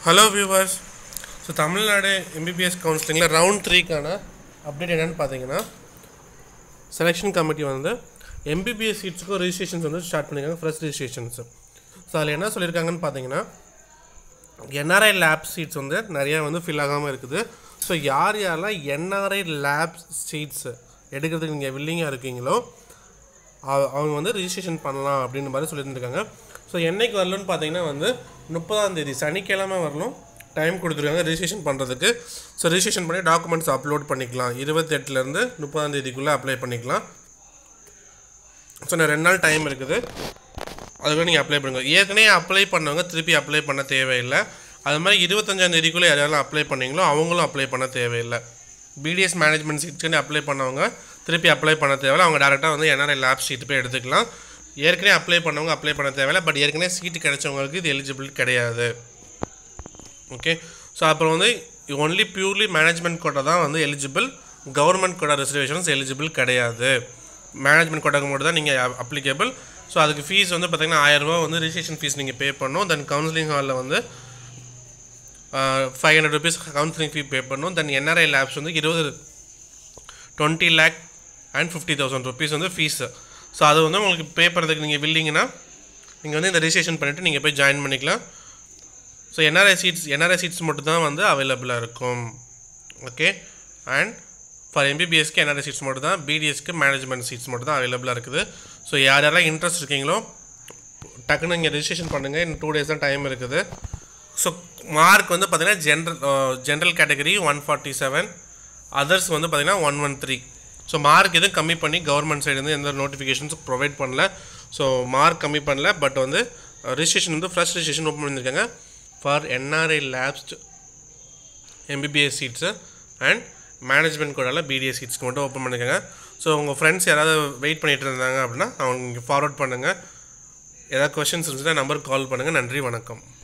hello viewers so Tamil Nadu MBBS கவுன்சிலிங்கில் round த்ரீக்கான update என்னன்னு பார்த்தீங்கன்னா செலெக்ஷன் கமிட்டி வந்து எம்பிபிஎஸ் சீட்ஸுக்கும் ரெஜிஸ்ட்ரேஷன்ஸ் வந்து ஸ்டார்ட் பண்ணியிருக்காங்க ஃபர்ஸ்ட் ரெஜிஸ்ட்ரேஷன்ஸ் ஸோ அதில் என்ன சொல்லியிருக்காங்கன்னு பார்த்தீங்கன்னா என்ஆர்ஐ லேப் சீட்ஸ் வந்து நிறையா வந்து ஃபில் ஆகாமல் இருக்குது ஸோ யார் யாரெல்லாம் என்ஆர்ஐ லேப் சீட்ஸ் எடுக்கிறதுக்கு நீங்கள் வில்லிங்காக இருக்கீங்களோ அவ- அவங்க வந்து ரிஜிஸ்ட்ரேஷன் பண்ணலாம் அப்படின்ற மாதிரி சொல்லியிருந்திருக்காங்க ஸோ என்னைக்கு வரணும்னு பார்த்தீங்கன்னா வந்து முப்பதாம் தேதி சனிக்கிழமை வரணும் டைம் கொடுத்துருக்காங்க ரிஜிஸ்ட்ரேஷன் பண்ணுறதுக்கு ஸோ ரிஜிஸ்ட்ரேஷன் பண்ணி டாக்குமெண்ட்ஸ் அப்லோட் பண்ணிக்கலாம் இருபத்தெட்டுலேருந்து முப்பதாம் தேதிக்குள்ளே அப்ளை பண்ணிக்கலாம் ஸோ நான் ரெண்டு நாள் டைம் இருக்குது அதுக்குள்ள நீங்கள் அப்ளை பண்ணுங்க ஏற்கனவே அப்ளை பண்ணவங்க திருப்பி அப்ளை பண்ண தேவையில்லை அது மாதிரி இருபத்தஞ்சாம் தேதிக்குள்ளே யாரெல்லாம் அப்ளை பண்ணீங்களோ அவங்களும் அப்ளை பண்ண தேவையில்லை பிடிஎஸ் மேனேஜ்மெண்ட் சீட்ஸ்க்கு அப்ளை பண்ணவங்க திருப்பி அப்ளை பண்ண தேவையில்லை அவங்க டேரெக்டாக வந்து என்ஆர்ஐ லேப் ஷீட் போய் எடுத்துக்கலாம் ஏற்கனவே அப்ளை பண்ணவங்க அப்ளை பண்ண தேவையில்லை பட் ஏற்கனவே சீட்டு கிடைச்சவங்களுக்கு இது எலிஜிபிள் கிடையாது ஓகே ஸோ அப்புறம் வந்து ஒன்லி பியூர்லி மேனேஜ்மெண்ட் கோட்டா தான் வந்து eligible government quota reservations eligible கிடையாது மேனேஜ்மெண்ட் கோட்டாக்கு மட்டும் தான் நீங்கள் அப்ளிகேபிள் ஸோ அதுக்கு ஃபீஸ் வந்து பார்த்தீங்கன்னா ஆயிரரூபா வந்து ரிஜிஸ்ட்ரேஷன் ஃபீஸ் நீங்கள் பே பண்ணணும் தென் கவுன்சிலிங் ஹாலில் வந்து five hundred rupees counselling fee pay பண்ணணும் தென் என்ஆர்ஐ லேப்ஸ் வந்து இருபது twenty lakh and fifty thousand rupees வந்து ஃபீஸு ஸோ அது வந்து உங்களுக்கு பே பண்ணுறதுக்கு நீங்கள் வில்லிங்கன்னா நீங்கள் வந்து இந்த ரிஜிஸ்ட்ரேஷன் பண்ணிவிட்டு நீங்கள் போய் ஜாயின் பண்ணிக்கலாம் so NRI seats NRI seats மட்டும் தான் வந்து அவைலபிளாக இருக்கும் ஓகே அண்ட் ஃபார் எம்பிபிஎஸ்க்கு என்ஆர்ஐ சீட்ஸ் மட்டும் தான் பிடிஎஸ்க்கு மேனேஜ்மெண்ட் சீட்ஸ் மட்டும் தான் அவைலபிளாக இருக்குது ஸோ யார் யாரெல்லாம் இன்ட்ரெஸ்ட் இருக்கீங்களோ டக்குன்னு இங்கே ரெஜிஸ்ட்ரேஷன் பண்ணுங்கள் இன்னும் டூ டேஸ் தான் டைம் இருக்குது ஸோ மார்க் வந்து பார்த்தீங்கன்னா general general category one forty seven others வந்து பார்த்தீங்கன்னா one one three so mark எதுவும் கம்மி பண்ணி கவர்மெண்ட் சைடு எந்த நோட்டிஃபிகேஷன்ஸும் ப்ரொவைட் பண்ணல ஸோ மார்க் கம்மி பண்ணல பட் வந்து ரிஜிஸ்ட்ரேஷன் வந்து ஃபர்ஸ்ட் ரிஜிஸ்ட்ரேஷன் ஓப்பன் பண்ணியிருக்காங்க for NRI lapse MBBS seats and management கோடால பிடிஎஸ் சீட்ஸ்க்கு மட்டும் ஓப்பன் பண்ணிக்கோங்க ஸோ உங்கள் ஃப்ரெண்ட்ஸ் யாராவது வெயிட் பண்ணிட்டு இருந்தாங்க அப்படின்னா அவங்க ஃபார்வர்ட் பண்ணுங்கள் ஏதாவது கொஷின்ஸ் இருந்துச்சுன்னா நம்பருக்கு கால் பண்ணுங்கள் நன்றி வணக்கம்